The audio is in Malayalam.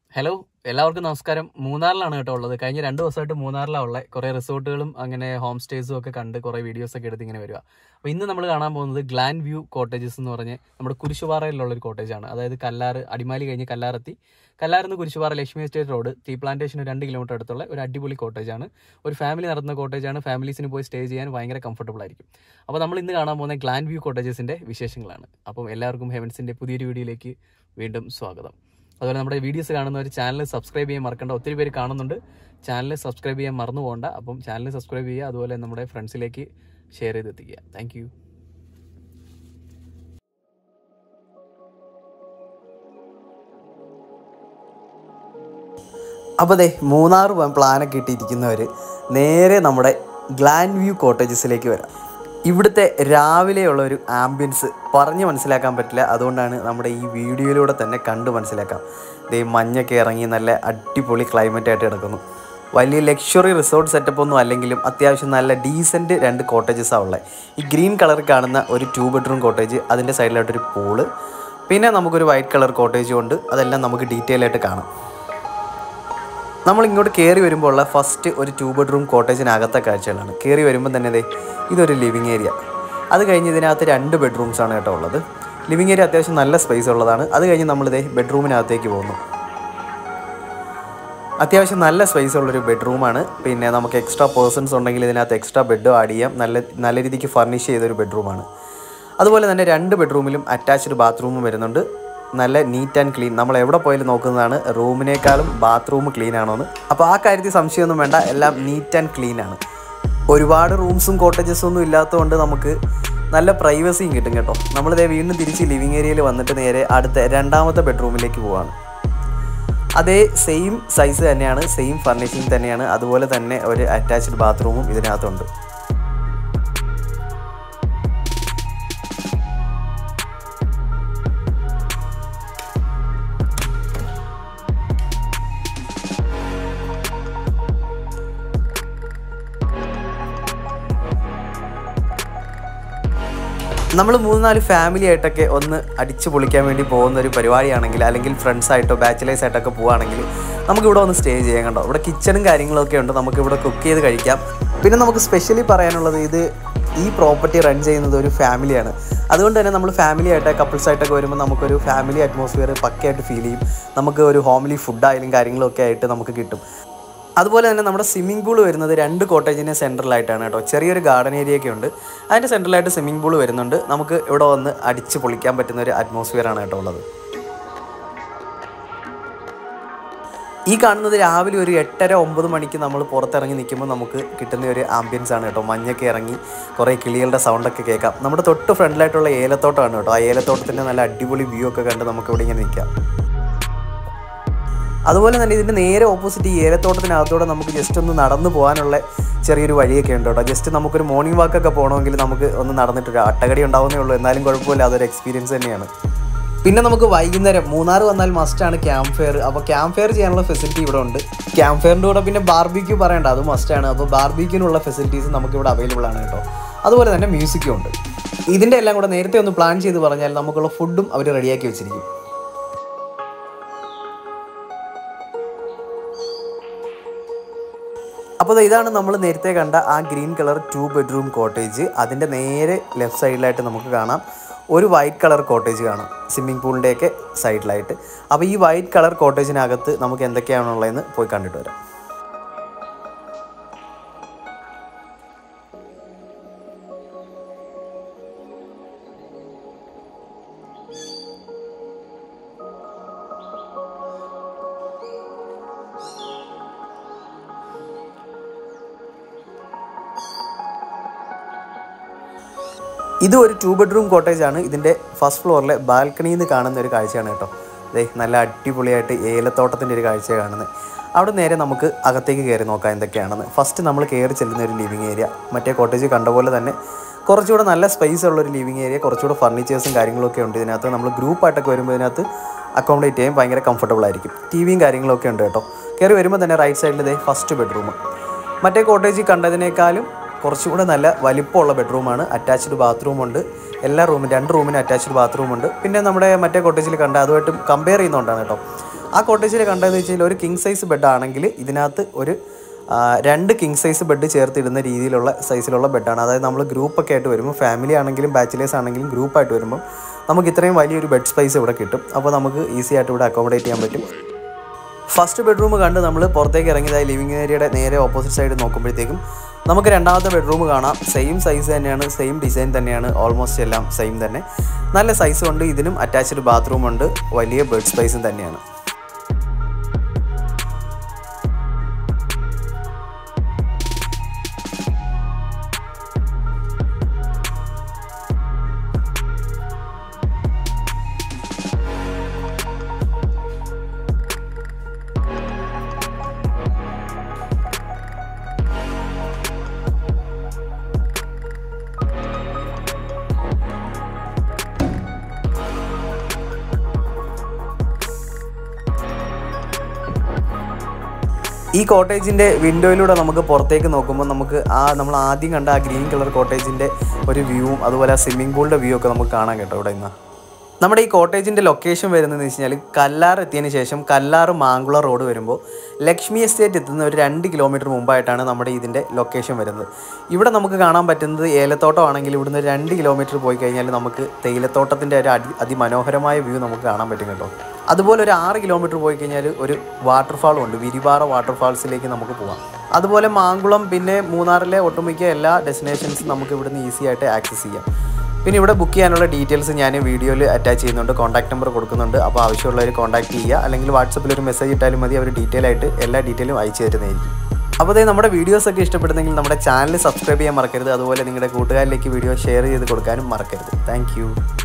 ഹലോ എല്ലാവർക്കും നമസ്കാരം മൂന്നാറിലാണ് കേട്ടോ ഉള്ളത് കഴിഞ്ഞ രണ്ട് ദിവസമായിട്ട് മൂന്നാറിലാണ് ഉള്ളത് കുറേ റിസോർട്ടുകളും അങ്ങനെ ഹോം സ്റ്റേസും ഒക്കെ കണ്ട് കുറേ വീഡിയോസ് ഒക്കെ എടുത്ത് ഇങ്ങനെ വരിക അപ്പോൾ ഇന്ന് നമ്മൾ കാണാൻ പോകുന്നത് ഗ്ലാൻ വ്യൂ കോട്ടേജസ് എന്ന് പറഞ്ഞ് നമ്മുടെ കുരിശുപാറയിലുള്ള ഒരു കോട്ടേജാണ് അതായത് കല്ലാറ് അടിമാലി കഴിഞ്ഞ് കല്ലാറെത്തി കല്ലാറിന്ന് Kurisupara Lakshmi estate road tea പ്ലാന്റേഷന് രണ്ട് കിലോമീറ്റർ അടുത്തുള്ള ഒരു അടിപൊളി കോട്ടേജാണ് ഒരു ഫാമിലി നടത്തുന്ന കോട്ടേജാണ് ഫാമിലീസിന് പോയി സ്റ്റേ ചെയ്യാൻ ഭയങ്കര കംഫർട്ടബിൾ ആയിരിക്കും അപ്പോൾ നമ്മൾ ഇന്ന് കാണാൻ പോകുന്ന ഗ്ലാൻ വ്യൂ കോട്ടേജസിൻ്റെ വിശേഷങ്ങളാണ് അപ്പം എല്ലാവർക്കും ഹെവൻസിൻ്റെ പുതിയൊരു വീഡിയോയിലേക്ക് വീണ്ടും സ്വാഗതം അതുപോലെ നമ്മുടെ വീഡിയോസ് കാണുന്നവർ ചാനൽ സബ്സ്ക്രൈബ് ചെയ്യാൻ മറക്കണ്ട ഒത്തിരി പേര് കാണുന്നുണ്ട് ചാനൽ സബ്സ്ക്രൈബ് ചെയ്യാൻ മറന്നു പോകണ്ട അപ്പം ചാനൽ സബ്സ്ക്രൈബ് ചെയ്യുക അതുപോലെ നമ്മുടെ ഫ്രണ്ട്സിലേക്ക് ഷെയർ ചെയ്ത് എത്തിക്കുക താങ്ക് യു അപ്പോൾ ദേ മൂന്നാർ പോകാൻ പ്ലാനൊക്കെ ഇട്ടിരിക്കുന്നവർ നേരെ നമ്മുടെ ഗ്ലാൻ വ്യൂ കോട്ടേജസിലേക്ക് വരാം ഇവിടുത്തെ രാവിലെയുള്ള ഒരു ആംബിയൻസ് പറഞ്ഞ് മനസ്സിലാക്കാൻ പറ്റില്ല അതുകൊണ്ടാണ് നമ്മുടെ ഈ വീഡിയോയിലൂടെ തന്നെ കണ്ട് മനസ്സിലാക്കാം ദേ മഞ്ഞൊക്കെ ഇറങ്ങി നല്ല അടിപൊളി ക്ലൈമറ്റ് ആയിട്ട് കിടക്കുന്നു വലിയ ലക്ഷറി റിസോർട്ട് സെറ്റപ്പ് ഒന്നും അല്ലെങ്കിലും അത്യാവശ്യം നല്ല ഡീസൻറ്റ് രണ്ട് കോട്ടേജസാണ് ഉള്ളത് ഈ ഗ്രീൻ കളർ കാണുന്ന ഒരു ടു ബെഡ്റൂം കോട്ടേജ് അതിൻ്റെ സൈഡിലായിട്ടൊരു പൂള് പിന്നെ നമുക്കൊരു വൈറ്റ് കളർ കോട്ടേജും ഉണ്ട് അതെല്ലാം നമുക്ക് ഡീറ്റെയിൽ ആയിട്ട് കാണാം നമ്മൾ ഇങ്ങോട്ട് കയറി വരുമ്പോൾ ഉള്ള ഫസ്റ്റ് ഒരു ടൂ ബെഡ്റൂം കോട്ടേജിനകത്തെ കാഴ്ചകളാണ് കയറി വരുമ്പോൾ തന്നെ ദേ ഇതൊരു ലിവിങ് ഏരിയ അത് കഴിഞ്ഞ് ഇതിനകത്ത് രണ്ട് ബെഡ്റൂംസ് ആണ് കേട്ടോ ഉള്ളത് ലിവിങ് ഏരിയ അത്യാവശ്യം നല്ല സ്പേസ് ഉള്ളതാണ് അത് കഴിഞ്ഞ് നമ്മൾ ഇതേ ബെഡ്റൂമിനകത്തേക്ക് പോകുന്നു അത്യാവശ്യം നല്ല സ്പേസ് ഉള്ളൊരു ബെഡ്റൂമാണ് പിന്നെ നമുക്ക് എക്സ്ട്രാ പേഴ്സൺസ് ഉണ്ടെങ്കിൽ ഇതിനകത്ത് എക്സ്ട്രാ ബെഡും ആഡ് ചെയ്യാം നല്ല നല്ല രീതിക്ക് ഫർണിഷ് ചെയ്തൊരു ബെഡ്റൂമാണ് അതുപോലെ തന്നെ രണ്ട് ബെഡ്റൂമിലും അറ്റാച്ച്ഡ് ബാത്റൂമും വരുന്നുണ്ട് നല്ല നീറ്റ് ആൻഡ് ക്ലീൻ നമ്മൾ എവിടെ പോയാലും നോക്കുന്നതാണ് റൂമിനേക്കാളും ബാത്റൂം ക്ലീൻ ആണോ എന്ന് അപ്പോൾ ആ കാര്യത്തിൽ സംശയമൊന്നും വേണ്ട എല്ലാം നീറ്റ് ആൻഡ് ക്ലീൻ ആണ് ഒരുപാട് റൂംസും കോട്ടേജസും ഒന്നും ഇല്ലാത്തതുകൊണ്ട് നമുക്ക് നല്ല പ്രൈവസിയും കിട്ടും കേട്ടോ നമ്മളിതേ വീണ്ടും തിരിച്ച് ലിവിങ് ഏരിയയിൽ വന്നിട്ട് നേരെ അടുത്ത രണ്ടാമത്തെ ബെഡ്റൂമിലേക്ക് പോവാണ് അതേ സെയിം സൈസ് തന്നെയാണ് സെയിം ഫർണിഷിങ് തന്നെയാണ് അതുപോലെ തന്നെ ഒരു അറ്റാച്ച്ഡ് ബാത്റൂമും ഇതിനകത്തുണ്ട് നമ്മൾ മൂന്ന് നാല് ഫാമിലി ആയിട്ടൊക്കെ ഒന്ന് അടിച്ചു പൊളിക്കാൻ വേണ്ടി പോകുന്ന ഒരു പരിപാടിയാണെങ്കിൽ അല്ലെങ്കിൽ ഫ്രണ്ട്സ് ആയിട്ടോ ബാച്ചിലേഴ്സ് ആയിട്ടൊക്കെ പോവുകയാണെങ്കിൽ നമുക്ക് ഇവിടെ ഒന്ന് സ്റ്റേ ചെയ്യാൻ കണ്ടോ ഇവിടെ കിച്ചണും കാര്യങ്ങളൊക്കെ ഉണ്ട് നമുക്ക് ഇവിടെ കുക്ക് ചെയ്ത് കഴിക്കാം പിന്നെ നമുക്ക് സ്പെഷ്യലി പറയാനുള്ളത് ഇത് ഈ പ്രോപ്പർട്ടി റൺ ചെയ്യുന്നത് ഒരു ഫാമിലിയാണ് അതുകൊണ്ട് തന്നെ നമ്മൾ ഫാമിലി ആയിട്ട് കപ്പിൾസ് ആയിട്ടൊക്കെ വരുമ്പോൾ നമുക്കൊരു ഫാമിലി അറ്റ്മോസ്ഫിയർ പക്കയായിട്ട് ഫീൽ ചെയ്യും നമുക്ക് ഒരു ഹോംലി ഫുഡായാലും കാര്യങ്ങളൊക്കെ ആയിട്ട് നമുക്ക് കിട്ടും അതുപോലെ തന്നെ നമ്മുടെ സ്വിമ്മിംഗ് പൂൾ വരുന്നത് രണ്ട് കോട്ടേജിൻ്റെ സെൻട്രലായിട്ടാണ് കേട്ടോ ചെറിയൊരു ഗാർഡൻ ഏരിയ ഒക്കെ ഉണ്ട് അതിൻ്റെ സെൻട്രലായിട്ട് സ്വിമ്മിംഗ് പൂൾ വരുന്നുണ്ട് നമുക്ക് ഇവിടെ വന്ന് അടിച്ച് പൊളിക്കാൻ പറ്റുന്ന ഒരു അറ്റ്മോസ്ഫിയറാണ് കേട്ടോ ഉള്ളത് ഈ കാണുന്നത് രാവിലെ ഒരു എട്ടര ഒമ്പത് മണിക്ക് നമ്മൾ പുറത്തിറങ്ങി നിൽക്കുമ്പോൾ നമുക്ക് കിട്ടുന്ന ഒരു ആംബിയൻസ് ആണ് കേട്ടോ മഞ്ഞൊക്കെ ഇറങ്ങി കുറേ കിളികളുടെ സൗണ്ടൊക്കെ കേൾക്കാം നമ്മുടെ തൊട്ട് ഫ്രണ്ടിലായിട്ടുള്ള ഏലത്തോട്ടമാണ് കേട്ടോ ആ ഏലത്തോട്ടത്തിൻ്റെ നല്ല അടിപൊളി വ്യൂ ഒക്കെ കണ്ട് നമുക്ക് ഇവിടെ ഇങ്ങനെ നിൽക്കാം അതുപോലെ തന്നെ ഇതിൻ്റെ നേരെ ഓപ്പോസിറ്റ് ഈ ഏലത്തോട്ടത്തിനകത്തൂടെ നമുക്ക് ജസ്റ്റ് ഒന്ന് നടന്നു പോകാനുള്ള ചെറിയൊരു വഴിയൊക്കെ ഉണ്ട് കേട്ടോ ജസ്റ്റ് നമുക്കൊരു മോർണിംഗ് വാക്കൊക്കെ പോകണമെങ്കിൽ നമുക്ക് ഒന്ന് നടന്നിട്ട് ഒരു അട്ടകടി ഉണ്ടാവുന്നേ ഉള്ളൂ എന്നാലും കുഴപ്പമില്ല അതൊരു എക്സ്പീരിയൻസ് തന്നെയാണ് പിന്നെ നമുക്ക് വൈകുന്നേരം മൂന്നാർ വന്നാൽ മസ്റ്റാണ് ക്യാമ്പ് ഫെയർ അപ്പോൾ ക്യാമ്പ് ഫെയർ ചെയ്യാനുള്ള ഫെസിലിറ്റി ഇവിടെ ഉണ്ട് ക്യാമ്പ് ഫെയറിൻ്റെ കൂടെ പിന്നെ ബാർബിക്യൂ പറയണ്ട അത് മസ്റ്റാണ് അപ്പോൾ ബാർബിക്യൂനുള്ള ഫെസിലിറ്റീസ് നമുക്കിവിടെ അവൈലബിൾ ആണ് കേട്ടോ അതുപോലെ തന്നെ മ്യൂസിക്കും ഉണ്ട് ഇതിൻ്റെ എല്ലാം കൂടെ നേരത്തെ ഒന്ന് പ്ലാൻ ചെയ്ത് പറഞ്ഞാൽ നമുക്കുള്ള ഫുഡും അവർ റെഡിയാക്കി വെച്ചിരിക്കും അപ്പോൾ ദേ ഇതാണ് നമ്മൾ നേരത്തെ കണ്ട ആ green colour two bedroom cottage അതിൻ്റെ നേരെ ലെഫ്റ്റ് സൈഡിലായിട്ട് നമുക്ക് കാണാം ഒരു വൈറ്റ് കളർ കോട്ടേജ് കാണാം സ്വിമ്മിംഗ് പൂളിൻ്റെയൊക്കെ സൈഡിലായിട്ട് അപ്പോൾ ഈ വൈറ്റ് കളർ കോട്ടേജിനകത്ത് നമുക്ക് എന്തൊക്കെയാണുള്ളതെന്ന് പോയി കണ്ടിട്ട് വരാം ഇത് ഒരു ടു ബെഡ്റൂം കോട്ടേജ് ആണ് ഇതിൻ്റെ ഫസ്റ്റ് ഫ്ലോറിലെ ബാൽക്കണിയിൽ നിന്ന് കാണുന്ന ഒരു കാഴ്ചയാണ് കേട്ടോ ദേ നല്ല അടിപൊളിയായിട്ട് ഏലത്തോട്ടത്തിൻ്റെ ഒരു കാഴ്ച കാണുന്നത് അവിടെ നേരെ നമുക്ക് അകത്തേക്ക് കയറി നോക്കാം എന്തൊക്കെയാണെന്ന് ഫസ്റ്റ് നമ്മൾ കയറി ചെല്ലുന്ന ഒരു ലിവിങ് ഏരിയ മറ്റേ കോട്ടേജ് കണ്ട പോലെ തന്നെ കുറച്ചുകൂടെ നല്ല സ്പേസ് ഉള്ള ഒരു ലിവിങ് ഏരിയ കുറച്ചുകൂടെ ഫർണിച്ചേഴ്സും കാര്യങ്ങളൊക്കെ ഉണ്ട് ഇതിനകത്ത് നമ്മൾ ഗ്രൂപ്പായിട്ടൊക്കെ വരുമ്പോൾ ഇതിനകത്ത് അക്കോമഡേറ്റ് ചെയ്യാൻ ഭയങ്കര കംഫർട്ടബിൾ ആയിരിക്കും ടി വിയും കാര്യങ്ങളൊക്കെ ഉണ്ട് കേട്ടോ കയറി വരുമ്പോൾ തന്നെ റൈറ്റ് സൈഡിൽ ഇതേ ഫസ്റ്റ് ബെഡ്റൂം മറ്റേ കോട്ടേജിൽ കണ്ടതിനേക്കാളും കുറച്ചുകൂടെ നല്ല വലിപ്പമുള്ള ബെഡ്റൂമാണ് അറ്റാച്ച്ഡ് ബാത്റൂം ഉണ്ട് എല്ലാ റൂമിനും രണ്ട് റൂമിനും അറ്റാച്ച്ഡ് ബാത്റൂം ഉണ്ട് പിന്നെ നമ്മുടെ മറ്റേ കോട്ടേജിൽ കണ്ട അതുമായിട്ട് കമ്പയർ ചെയ്യുന്നതുകൊണ്ടാണ് കേട്ടോ ആ കോട്ടേജിൽ കണ്ടതെന്ന് വെച്ച് കഴിഞ്ഞാൽ ഒരു കിങ് സൈസ് ബെഡ് ആണെങ്കിൽ ഇതിനകത്ത് ഒരു ആ, രണ്ട് കിങ് സൈസ് ബെഡ് ചേർത്തിടുന്ന രീതിയിലുള്ള സൈസിലുള്ള ബെഡാണ് അതായത് നമ്മൾ ഗ്രൂപ്പൊക്കെ ആയിട്ട് വരുമ്പോൾ ഫാമിലി ആണെങ്കിലും ബാച്ചിലേഴ്സ് ആണെങ്കിലും ഗ്രൂപ്പായിട്ട് വരുമ്പോൾ നമുക്ക് ഇത്രയും വലിയൊരു ബെഡ് സ്പേസ് ഇവിടെ കിട്ടും അപ്പോൾ നമുക്ക് ഈസി ആയിട്ട് ഇവിടെ അക്കോമഡേറ്റ് ചെയ്യാൻ പറ്റും ഫസ്റ്റ് ബെഡ്റൂം കണ്ട് നമ്മൾ പുറത്തേക്ക് ഇറങ്ങിയതായി ലിവിങ് ഏരിയയുടെ നേരെ ഓപ്പോസിറ്റ് സൈഡ് നോക്കുമ്പോഴത്തേക്കും നമുക്ക് രണ്ടാമത്തെ ബെഡ്റൂം കാണാം സെയിം സൈസ് തന്നെയാണ് സെയിം ഡിസൈൻ തന്നെയാണ് ഓൾമോസ്റ്റ് എല്ലാം സെയിം തന്നെ നല്ല സൈസും ഉണ്ട് ഇതിനും അറ്റാച്ച്ഡ് ബാത്റൂം ഉണ്ട് വലിയ ബെഡ് സ്പേസും തന്നെയാണ് ഈ കോട്ടേജിൻ്റെ വിൻഡോയിലൂടെ നമുക്ക് പുറത്തേക്ക് നോക്കുമ്പോൾ നമുക്ക് ആ നമ്മൾ ആദ്യം കണ്ട ആ ഗ്രീൻ കളർ കോട്ടേജിൻ്റെ ഒരു വ്യൂവും അതുപോലെ ആ സ്വിമ്മിംഗ് പൂളിൻ്റെ വ്യൂ ഒക്കെ നമുക്ക് കാണാൻ കേട്ടോ ഇവിടെ ഇന്ന് നമ്മുടെ ഈ കോട്ടേജിൻ്റെ ലൊക്കേഷൻ വരുന്നതെന്ന് വെച്ച് കഴിഞ്ഞാൽ കല്ലാർ എത്തിയതിന് ശേഷം കല്ലാർ മാങ്കുള റോഡ് വരുമ്പോൾ ലക്ഷ്മി എസ്റ്റേറ്റ് എത്തുന്ന ഒരു രണ്ട് കിലോമീറ്റർ മുമ്പായിട്ടാണ് നമ്മുടെ ഇതിൻ്റെ ലൊക്കേഷൻ വരുന്നത് ഇവിടെ നമുക്ക് കാണാൻ പറ്റുന്നത് ഏലത്തോട്ടം ആണെങ്കിൽ ഇവിടുന്ന് രണ്ട് കിലോമീറ്റർ പോയി കഴിഞ്ഞാൽ നമുക്ക് തേയിലത്തോട്ടത്തിൻ്റെ ഒരു അതി അതിമനോഹരമായ വ്യൂ നമുക്ക് കാണാൻ പറ്റും കേട്ടോ അതുപോലെ ഒരു ആറ് കിലോമീറ്റർ പോയി കഴിഞ്ഞാൽ ഒരു വാട്ടർഫാളും ഉണ്ട് വിരിപാറ വാട്ടർഫാൾസിലേക്ക് നമുക്ക് പോകാം അതുപോലെ മാങ്കുളം പിന്നെ മൂന്നാറിലെ ഒട്ടുമിക്ക എല്ലാ ഡെസ്റ്റിനേഷൻസും നമുക്ക് ഇവിടുന്ന് ഈസി ആയിട്ട് ആക്സസ് ചെയ്യാം പിന്നെ ഇവിടെ ബുക്ക് ചെയ്യാനുള്ള ഡീറ്റെയിൽസ് ഞാൻ വീഡിയോയിൽ അറ്റാച്ച് ചെയ്യുന്നുണ്ട് കോൺടാക്ട് നമ്പർ കൊടുക്കുന്നുണ്ട് അപ്പോൾ ആവശ്യമുള്ളവർ കോൺടാക്ട് ചെയ്യുക അല്ലെങ്കിൽ വാട്സപ്പിൽ ഒരു മെസ്സേജ് ഇട്ടാലും മതി അവർ ഡീറ്റെയിൽ ആയിട്ട് എല്ലാ ഡീറ്റെയിലും അയച്ചു തരുന്നതായിരിക്കും അപ്പോൾ ദേ നമ്മുടെ വീഡിയോസ് ഒക്കെ ഇഷ്ടപ്പെടുന്നെങ്കിൽ നമ്മുടെ ചാനൽ സബ്സ്ക്രൈബ് ചെയ്യാൻ മറക്കരുത് അതുപോലെ നിങ്ങളുടെ കൂട്ടുകാരിലേക്ക് വീഡിയോ ഷെയർ ചെയ്ത് കൊടുക്കാനും മറക്കരുത് താങ്ക്